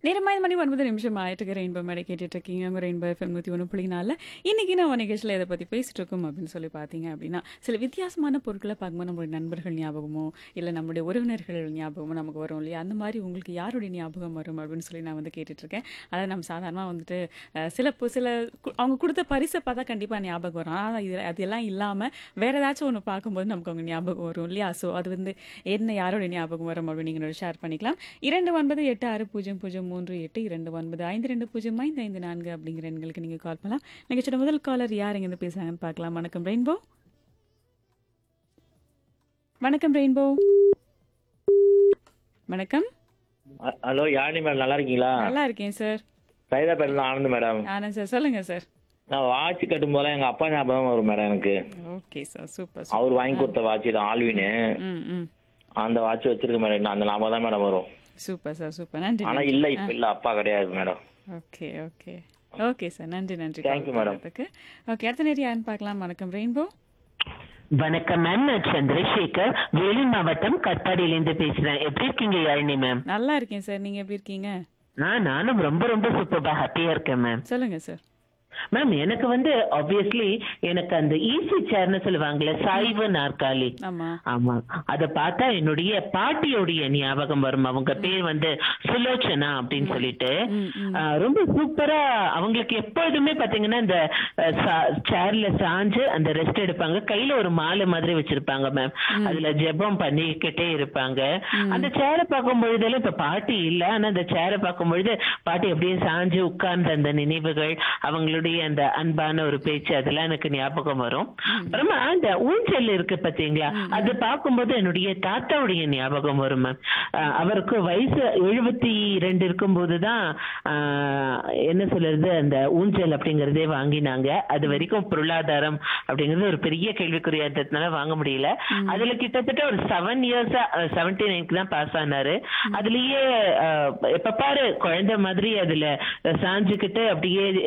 நேரம் ஐந்து மணி ஒன்பது நிமிஷம் ஆயிட்டு ரெயின்போ மேடை கேட்டுட்டு இருக்கீங்க உங்க ரெயின்போ எஃப்எம் நூற்றி ஒன்று புள்ளி நாலில் இன்னைக்கு நம்ம நிகழ்ச்சியில் இதை பற்றி பேசிட்டு இருக்கோம் அப்படின்னு சொல்லி பார்த்தீங்க அப்படின்னா சில வித்தியாசமான பொருட்களை பார்க்கும்போது நம்மளுடைய நண்பர்கள் ஞாபகமோ இல்லை நம்மளுடைய உறவினர்கள் ஞாபகமோ நமக்கு வரும் இல்லையா அந்த மாதிரி உங்களுக்கு யாருடைய ஞாபகம் வரும் அப்படின்னு சொல்லி நான் வந்து கேட்டுட்டு இருக்கேன் அதாவது நம்ம சாதாரணமாக வந்துட்டு அஹ், சில பொ- சில கு- அவங்க கொடுத்த பரிசை பார்த்தா கண்டிப்பாக ஞாபகம் வரும் ஆனால் இது அதெல்லாம் இல்லாமல் வேற ஏதாச்சும் ஒன்று பார்க்கும்போது நமக்கு அவங்க ஞாபகம் வரும் இல்லையா ஸோ அது வந்து என்ன யாரோட ஞாபகம் வரும் அப்படின்னு நீங்கள் ஷேர் பண்ணிக்கலாம் இரண்டு ஒன்பது எட்டு ஆறு பூஜ்ஜியம் பூஜ்ஜியம் மூன்று எட்டு இரண்டு ஒன்பது ஐந்து ரெண்டு பூஜ்ஜியம் ஐந்து ஐந்து நான்கு அப்படிங்கிற எண்களுக்கு நீங்கள் கால் பண்ணலாம் நிகழ்ச்சியோட முதல் காலர் யார் இருந்து பேசுறாங்கன்னு பார்க்கலாம் வணக்கம் ரெயின்போ வணக்கம் ரெயின்போ வணக்கம் அ- ஹலோ யாழினி மேடம் நல்லா இருக்கீங்களா நல்லா இருக்கேன் சார் சைதாப்பேட்டில் ஆனந்த் மேடம் ஆனந்த் சார் சொல்லுங்க சார் நான் வாட்ச் கட்டும் போது எங்க அப்பா ஞாபகம் வரும் மேடம் எனக்கு ஓகே சார் சூப்பர் அவர் வாங்கி கொடுத்த வாட்ச் தான் ஆல்வின்னு ம் ம் அந்த வாட்ச் வச்சிருக்க மேடம் அந்த ஞாபகம் தான் மேடம் வரும் சூப்பர் சார் சூப்பர் நன்றி ஆனா இல்ல இப்ப இல்ல அப்பா கிடையாது madam okay okay okay sir நன்றி நன்றி Thank you, madam. ஓகே அடுத்த நேரம் யாருன்னு பார்க்கலாம் வணக்கம் ரெயின்போ வணக்கம் மேம் நான் சந்திரசேகர் வேலூர் மாவட்டம் கட்பாடியிலேருந்து பேசுறேன் எப்படி இருக்கீங்க யாழினி மேம் நல்லா இருக்கேன் சார் நீங்க எப்படி இருக்கீங்க ஆ நானும் ரொம்ப ரொம்ப சூப்பரா ஹாப்பியா இருக்கேன் மேம் சொல்லுங்க சார் மேம் எனக்கு வந்து ஆப்வியஸ்லி எனக்கு அந்த ஈஸி சேர்னு சொல்லுவாங்கல்ல சாய்வு நாற்காலி ஆமா ஆமா அத பார்த்தா என்னுடைய பாட்டியோடைய ஞாபகம் வரும் அவங்க பேர் வந்து சுலோச்சனா அப்படின்னு சொல்லிட்டு ம், ம். ஆ, ரொம்ப சூப்பரா அவங்களுக்கு எப்பொழுதுமே பாத்தீங்கன்னா இந்த சேர்ல சாஞ்சு அந்த ரெஸ்ட் எடுப்பாங்க கையில ஒரு மாலை மாதிரி வச்சிருப்பாங்க மேம் அதுல ஜெபம் பண்ணிக்கிட்டே இருப்பாங்க அந்த சேரை பார்க்கும் பொழுதெல்லாம் இப்ப பாட்டி இல்ல ஆனா அந்த சேரை பார்க்கும் பொழுது பாட்டி அப்படியே சாஞ்சு உட்கார்ந்த அந்த நினைவுகள் அவங்களுடைய அந்த அன்பான ஒரு பேச்சு அதெல்லாம் எனக்கு ஞாபகம் வரும் அப்புறமா அந்த ஊஞ்சல் இருக்கு பாத்தீங்களா அது பார்க்கும்போது என்னுடைய தாத்தாவுடைய ஞாபகம் வரும் மேம் அவருக்கு வயசு எழுபத்தி ரெண்டு இருக்கும்போது தான் என்ன சொல்றது அந்த ஊஞ்சல் அப்படிங்கறதே வாங்கினாங்க அது வரைக்கும் பொருளாதாரம் அப்படிங்கிறது ஒரு பெரிய கேள்விக்குறியா இருந்ததுனால வாங்க முடியல அதுல கிட்டத்தட்ட ஒரு செவன் இயர்ஸா செவன்டி நைன்க்கு தான் பாஸ் ஆனாரு அதுலயே அஹ், எப்ப பாரு குழந்தை மாதிரி அதுல சாஞ்சுக்கிட்டு அப்படியே